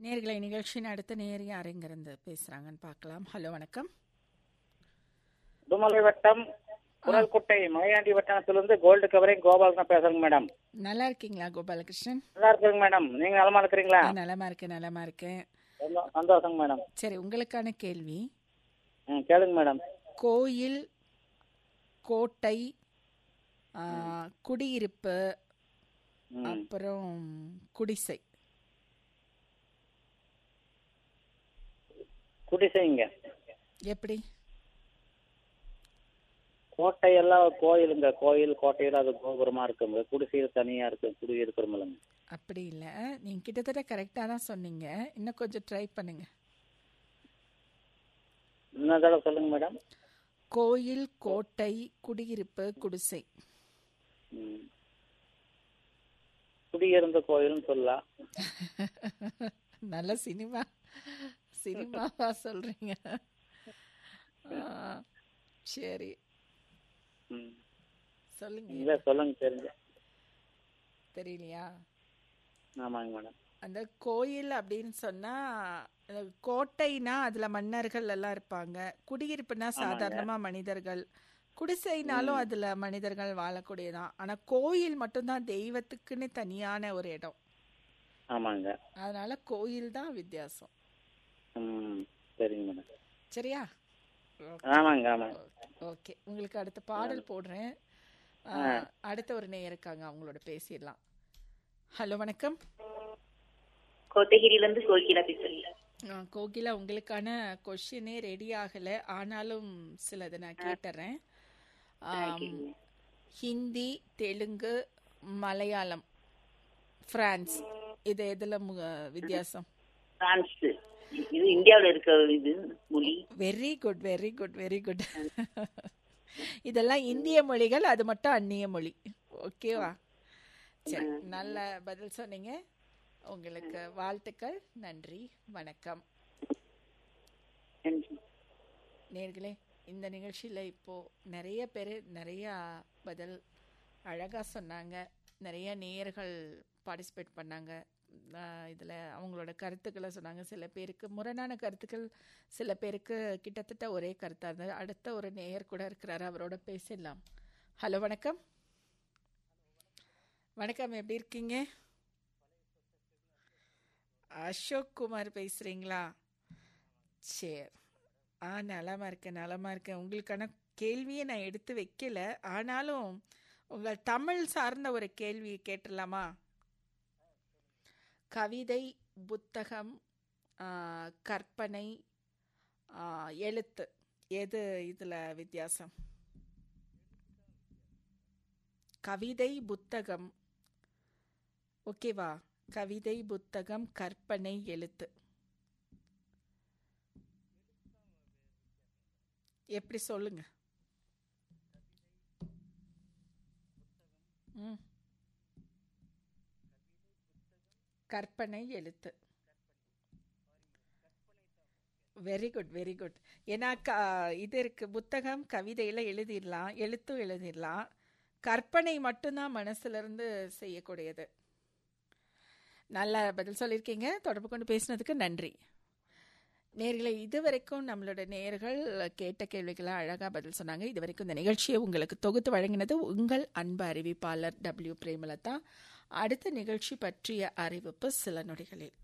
நேர்களை நிகழ்ச்சியின் அடுத்த நேர் யாருங்கிருந்து பேசுறாங்கன்னு பார்க்கலாம் ஹலோ வணக்கம் உடுமலை வட்டம் குரல்குட்டை மலையாண்டி வட்டத்திலிருந்து கோல்டு கவரிங் கோபால் தான் பேசுறேங்க மேடம் நல்லா இருக்கீங்களா கோபாலகிருஷ்ணன் நல்லா இருக்குங்க மேடம் நீங்க நலமா இருக்கிறீங்களா ஆ, நலமா இருக்கேன் நலமா இருக்கேன் ரொம்ப சந்தோஷங்க மேடம் சரி உங்களுக்கான கேள்வி ம் கேளுங்க மேடம் கோயில் கோட்டை ஆ, குடியிருப்பு ம் அப்புறம் குடிசை குடிசைங்க எப்படி கோட்டையெல்லாம் கோயிலுங்க கோயில் கோட்டையில அது கோபுரமா இருக்குங்க குடிசையில் தனியா இருக்கு குடி இருக்கிறோம்லங்க அப்படி இல்லை நீங்க கிட்டத்தட்ட கரெக்டாக தான் சொன்னீங்க இன்னும் கொஞ்சம் ட்ரை பண்ணுங்க இன்னொரு தடவை சொல்லுங்க மேடம் கோயில் கோட்டை குடியிருப்பு குடிசை ம் குடியிருந்த கோயில்னு சொல்லலாம் நல்ல சினிமா சினிமாவா சொல்றீங்க ஆ, சரி ம் சொல்லுங்க இல்லை சொல்லுங்க தெரிஞ்ச தெரியலையா ஆமாங்க மேடம் அந்த கோயில் அப்படின்னு சொன்னா அஹ், கோட்டைனா அதுல மன்னர்கள் எல்லாம் இருப்பாங்க குடியிருப்புனா சாதாரணமா மனிதர்கள் குடிசைனாலும் அதுல மனிதர்கள் வாழக்கூடியதான் ஆனா கோயில் மட்டும்தான் தெய்வத்துக்குன்னு தனியான ஒரு இடம் ஆமாங்க அதனால கோயில் தான் வித்தியாசம் ம் சரிங்க மேடம் சரியா ஆமாங்க ஆமாங்க ஓகே உங்களுக்கு அடுத்த பாடல் போடுறேன் ஆ, அடுத்த ஒரு நேயர் இருக்காங்க அவங்களோட பேசிடலாம் ஹலோ வணக்கம் கோத்தகிரில இருந்து கோகிலா பேசுறேன் ஆ, கோகிலா உங்களுக்கான கொஷினே ரெடி ஆகல ஆனாலும் சிலதை நான் கேட்டுறேன் ஆம், ஹிந்தி தெலுங்கு மலையாளம் பிரான்ஸ் இது எதுல மு- வித்தியாசம் பிரான்ஸ் இது இந்தியாவுல இருக்க இது மொழி very good very good very good இதெல்லாம் இந்திய மொழிகள் அது மட்டும் அந்நிய மொழி ஓகேவா சரி நல்ல பதில் சொன்னீங்க உங்களுக்கு வாழ்த்துக்கள் நன்றி வணக்கம் நன்றி. நேர்களே இந்த நிகழ்ச்சியில் இப்போ நிறைய பேர் நிறைய பதில் அழகாக சொன்னாங்க நிறைய நேயர்கள் பார்ட்டிசிபேட் பண்ணாங்க இதில் அவங்களோட கருத்துக்களை சொன்னாங்க சில பேருக்கு முரணான கருத்துக்கள் சில பேருக்கு கிட்டத்தட்ட ஒரே கருத்தாக இருந்தது அடுத்த ஒரு நேயர் கூட இருக்கிறாரு அவரோட பேசிடலாம் ஹலோ வணக்கம் வணக்கம் எப்படி இருக்கீங்க அசோக் குமார் பேசுறீங்களா சரி ஆ நலமா இருக்கேன் நலமா இருக்கேன் உங்களுக்கான கேள்வியை நான் எடுத்து வைக்கல ஆனாலும் உங்கள் தமிழ் சார்ந்த ஒரு கேள்வி கேட்டுடலாமா கவிதை புத்தகம் ஆ, கற்பனை ஆ, எழுத்து எது இதில் வித்தியாசம் கவிதை புத்தகம் ஓகேவா கவிதை புத்தகம் கற்பனை எழுத்து எப்படி சொல்லுங்க ம் கற்பனை எழுத்து வெரி குட் வெரி குட் ஏன்னா க இது இருக்கு புத்தகம் கவிதையில எழுதிடலாம் எழுத்தும் எழுதிடலாம் கற்பனை மட்டும்தான் மனசுல இருந்து செய்யக்கூடியது நல்ல பதில் சொல்லியிருக்கீங்க தொடர்பு கொண்டு பேசினதுக்கு நன்றி நேர்களை இதுவரைக்கும் நம்மளோட நேர்கள் கேட்ட கேள்விகளை அழகாக பதில் சொன்னாங்க இதுவரைக்கும் இந்த நிகழ்ச்சியை உங்களுக்கு தொகுத்து வழங்கினது உங்கள் அன்பு அறிவிப்பாளர் டபிள்யூ பிரேமலதா அடுத்த நிகழ்ச்சி பற்றிய அறிவிப்பு சில நொடிகளில்